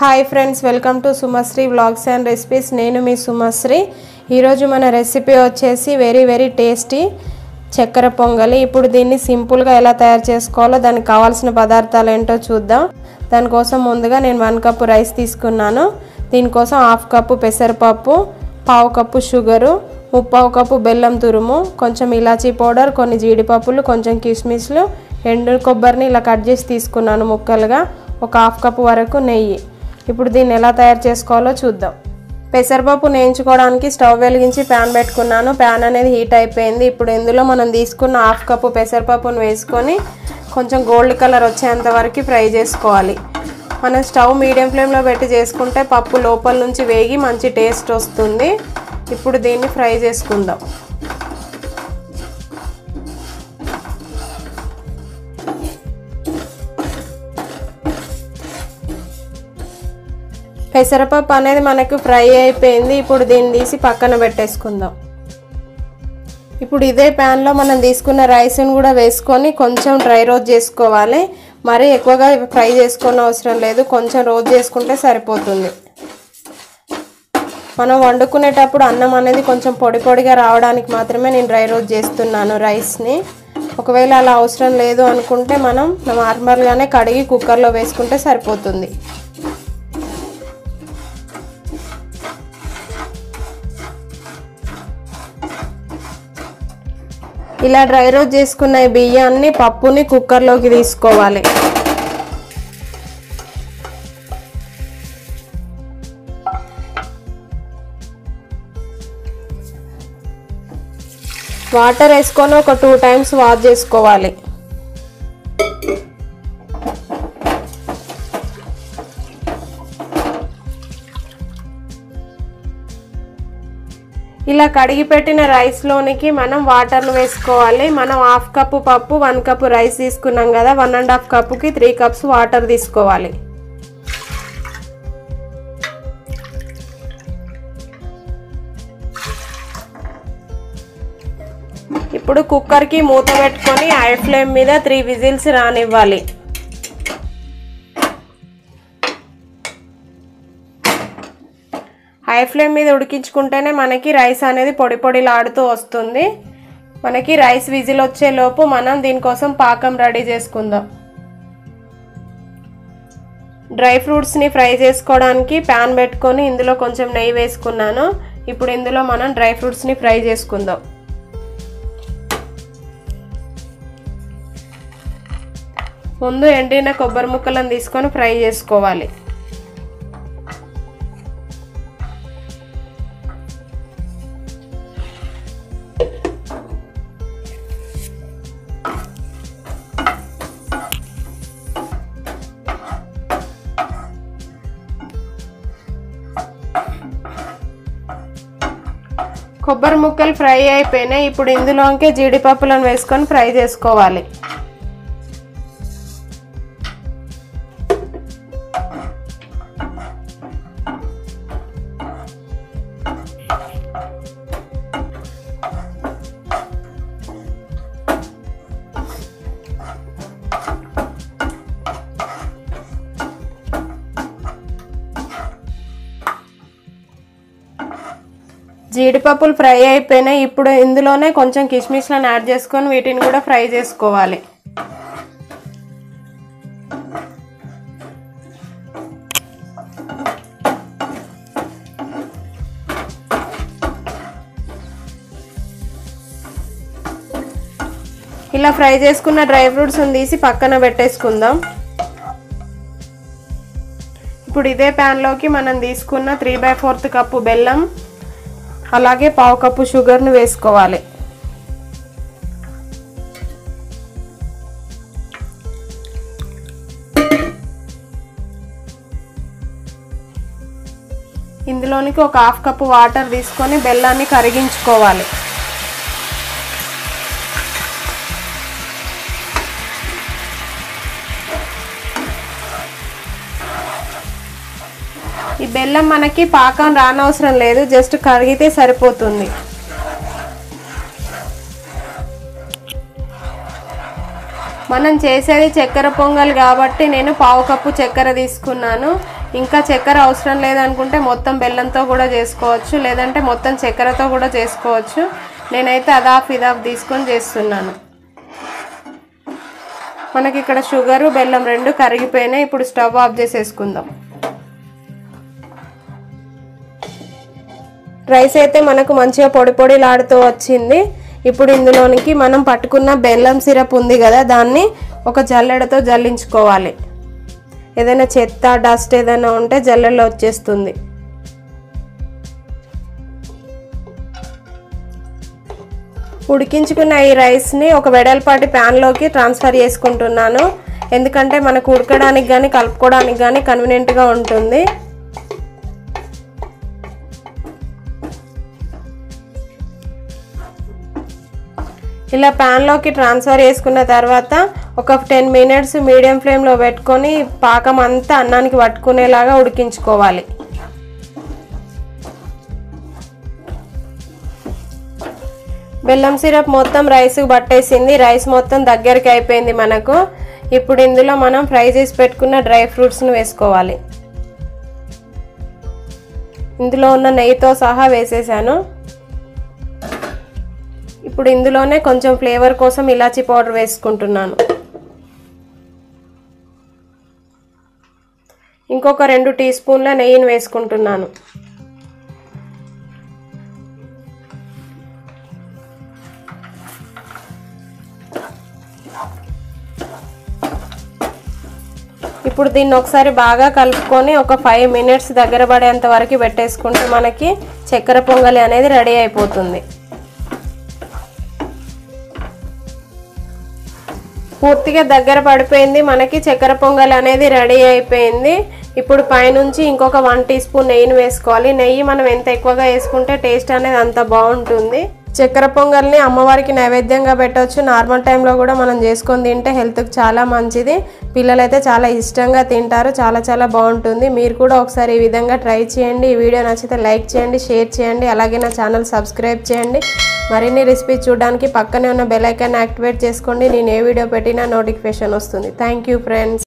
hi friends welcome to Sumasri vlogs and recipes నేను మీ సుమశ్రీ ఈరోజు మన రెసిపీ వచ్చేసి వెరీ వెరీ టేస్టీ చక్కెర పొంగలి ఇప్పుడు దీన్ని సింపుల్గా ఎలా తయారు చేసుకోవాలో దానికి కావాల్సిన పదార్థాలు ఏంటో చూద్దాం దానికోసం ముందుగా నేను వన్ కప్పు రైస్ తీసుకున్నాను దీనికోసం హాఫ్ కప్పు పెసరపప్పు పావు కప్పు షుగరు ముప్పావు కప్పు బెల్లం తురుము కొంచెం ఇలాచీ పౌడర్ కొన్ని జీడిపప్పులు కొంచెం కిస్మిస్లు ఎండు కొబ్బరిని ఇలా కట్ చేసి తీసుకున్నాను ముక్కలుగా ఒక హాఫ్ కప్పు వరకు నెయ్యి ఇప్పుడు దీన్ని ఎలా తయారు చేసుకోవాలో చూద్దాం పెసరపప్పు నేయించుకోవడానికి స్టవ్ వెలిగించి ప్యాన్ పెట్టుకున్నాను ప్యాన్ అనేది హీట్ అయిపోయింది ఇప్పుడు ఇందులో మనం తీసుకున్న హాఫ్ కప్పు పెసరపప్పును వేసుకొని కొంచెం గోల్డ్ కలర్ వచ్చేంత వరకు ఫ్రై చేసుకోవాలి మనం స్టవ్ మీడియం ఫ్లేమ్లో పెట్టి చేసుకుంటే పప్పు లోపల నుంచి వేగి మంచి టేస్ట్ వస్తుంది ఇప్పుడు దీన్ని ఫ్రై చేసుకుందాం పెసరపప్పు అనేది మనకు ఫ్రై అయిపోయింది ఇప్పుడు దీన్ని తీసి పక్కన పెట్టేసుకుందాం ఇప్పుడు ఇదే ప్యాన్లో మనం తీసుకున్న రైస్ని కూడా వేసుకొని కొంచెం డ్రై రోస్ట్ చేసుకోవాలి మరీ ఎక్కువగా ఫ్రై చేసుకోని అవసరం లేదు కొంచెం రోస్ట్ చేసుకుంటే సరిపోతుంది మనం వండుకునేటప్పుడు అన్నం అనేది కొంచెం పొడి పొడిగా రావడానికి మాత్రమే నేను డ్రై రోస్ట్ చేస్తున్నాను రైస్ని ఒకవేళ అలా అవసరం లేదు అనుకుంటే మనం నార్మల్గానే కడిగి కుక్కర్లో వేసుకుంటే సరిపోతుంది ఇలా డ్రై రోస్ట్ చేసుకున్న ఈ బియ్యాన్ని పప్పుని కుక్కర్లోకి తీసుకోవాలి వాటర్ వేసుకొని ఒక టూ టైమ్స్ వాష్ చేసుకోవాలి ఇలా కడిగి పెట్టిన రైస్లోనికి మనం వాటర్లు వేసుకోవాలి మనం హాఫ్ కప్పు పప్పు వన్ కప్పు రైస్ తీసుకున్నాం కదా వన్ అండ్ హాఫ్ కప్పుకి త్రీ కప్స్ వాటర్ తీసుకోవాలి ఇప్పుడు కుక్కర్కి మూత పెట్టుకొని హై ఫ్లేమ్ మీద త్రీ విజిల్స్ రానివ్వాలి హై ఫ్లేమ్ మీద ఉడికించుకుంటేనే మనకి రైస్ అనేది పొడి పొడిలాడుతూ వస్తుంది మనకి రైస్ విజిల్ వచ్చే లోపు మనం దీనికోసం పాకం రెడీ చేసుకుందాం డ్రై ఫ్రూట్స్ని ఫ్రై చేసుకోవడానికి ప్యాన్ పెట్టుకొని ఇందులో కొంచెం నెయ్యి వేసుకున్నాను ఇప్పుడు ఇందులో మనం డ్రై ఫ్రూట్స్ని ఫ్రై చేసుకుందాం ముందు ఎండిన కొబ్బరి ముక్కలను తీసుకొని ఫ్రై చేసుకోవాలి కొబ్బరి ముక్కలు ఫ్రై అయిపోయినాయి ఇప్పుడు ఇందులోకే జీడిపప్పులను వేసుకొని ఫ్రై చేసుకోవాలి జీడిపప్పులు ఫ్రై అయిపోయినాయి ఇప్పుడు ఇందులోనే కొంచెం కిస్మిస్లను యాడ్ చేసుకొని వీటిని కూడా ఫ్రై చేసుకోవాలి ఇలా ఫ్రై చేసుకున్న డ్రై ఫ్రూట్స్ తీసి పక్కన పెట్టేసుకుందాం ఇప్పుడు ఇదే ప్యాన్లోకి మనం తీసుకున్న త్రీ బై ఫోర్త్ కప్పు బెల్లం అలాగే పావు కప్పు షుగర్ను వేసుకోవాలి ఇందులోనికి ఒక హాఫ్ కప్పు వాటర్ తీసుకొని బెల్లాన్ని కరిగించుకోవాలి ఈ బెల్లం మనకి పాకం రానవసరం లేదు జస్ట్ కరిగితే సరిపోతుంది మనం చేసేది చక్కెర పొంగల్ కాబట్టి నేను పావు కప్పు చక్కెర తీసుకున్నాను ఇంకా చక్కెర అవసరం లేదనుకుంటే మొత్తం బెల్లంతో కూడా చేసుకోవచ్చు లేదంటే మొత్తం చక్కెరతో కూడా చేసుకోవచ్చు నేనైతే అదాఫ్ ఇదాఫ్ తీసుకొని చేస్తున్నాను మనకి ఇక్కడ షుగరు బెల్లం రెండు కరిగిపోయినాయి ఇప్పుడు స్టవ్ ఆఫ్ చేసేసుకుందాం రైస్ అయితే మనకు మంచిగా పొడి పొడిలాడుతూ వచ్చింది ఇప్పుడు ఇందులోనికి మనం పట్టుకున్న బెల్లం సిరప్ ఉంది కదా దాన్ని ఒక జల్లెడతో జల్లించుకోవాలి ఏదైనా చెత్త డస్ట్ ఏదైనా ఉంటే జల్లెడలో వచ్చేస్తుంది ఉడికించుకున్న ఈ రైస్ని ఒక వెడల్పాటి ప్యాన్లోకి ట్రాన్స్ఫర్ చేసుకుంటున్నాను ఎందుకంటే మనకు ఉడకడానికి కానీ కలుపుకోవడానికి కానీ కన్వీనియంట్గా ఉంటుంది ఇలా ప్యాన్లోకి ట్రాన్స్ఫర్ చేసుకున్న తర్వాత ఒక టెన్ మినిట్స్ మీడియం ఫ్లేమ్లో పెట్టుకొని పాకం అంతా అన్నానికి పట్టుకునేలాగా ఉడికించుకోవాలి బెల్లం సిరప్ మొత్తం రైస్కి పట్టేసింది రైస్ మొత్తం దగ్గరికి అయిపోయింది మనకు ఇప్పుడు ఇందులో మనం ఫ్రై చేసి పెట్టుకున్న డ్రై ఫ్రూట్స్ని వేసుకోవాలి ఇందులో ఉన్న నెయ్యితో సహా వేసేసాను ఇప్పుడు ఇందులోనే కొంచెం ఫ్లేవర్ కోసం ఇలాచీ పౌడర్ వేసుకుంటున్నాను ఇంకొక రెండు టీ స్పూన్ల నెయ్యిని వేసుకుంటున్నాను ఇప్పుడు దీన్ని ఒకసారి బాగా కలుపుకొని ఒక ఫైవ్ మినిట్స్ దగ్గర పడేంత వరకు పెట్టేసుకుంటే మనకి చక్కెర పొంగలి అనేది రెడీ అయిపోతుంది పూర్తిగా దగ్గర పడిపోయింది మనకి చక్కెర పొంగల్ అనేది రెడీ అయిపోయింది ఇప్పుడు పైనుంచి ఇంకొక వన్ టీ స్పూన్ నెయ్యిని వేసుకోవాలి నెయ్యి మనం ఎంత ఎక్కువగా వేసుకుంటే టేస్ట్ అనేది అంత బాగుంటుంది చక్కెర పొంగల్ని అమ్మవారికి నైవేద్యంగా పెట్టవచ్చు నార్మల్ టైంలో కూడా మనం చేసుకొని తింటే హెల్త్కి చాలా మంచిది పిల్లలైతే చాలా ఇష్టంగా తింటారు చాలా చాలా బాగుంటుంది మీరు కూడా ఒకసారి ఈ విధంగా ట్రై చేయండి ఈ వీడియో నచ్చితే లైక్ చేయండి షేర్ చేయండి అలాగే నా ఛానల్ సబ్స్క్రైబ్ చేయండి మరిన్ని రెసిపీస్ చూడడానికి పక్కనే ఉన్న బెల్ ఐకాన్ యాక్టివేట్ చేసుకోండి నేను ఏ వీడియో పెట్టినా నోటిఫికేషన్ వస్తుంది థ్యాంక్ యూ ఫ్రెండ్స్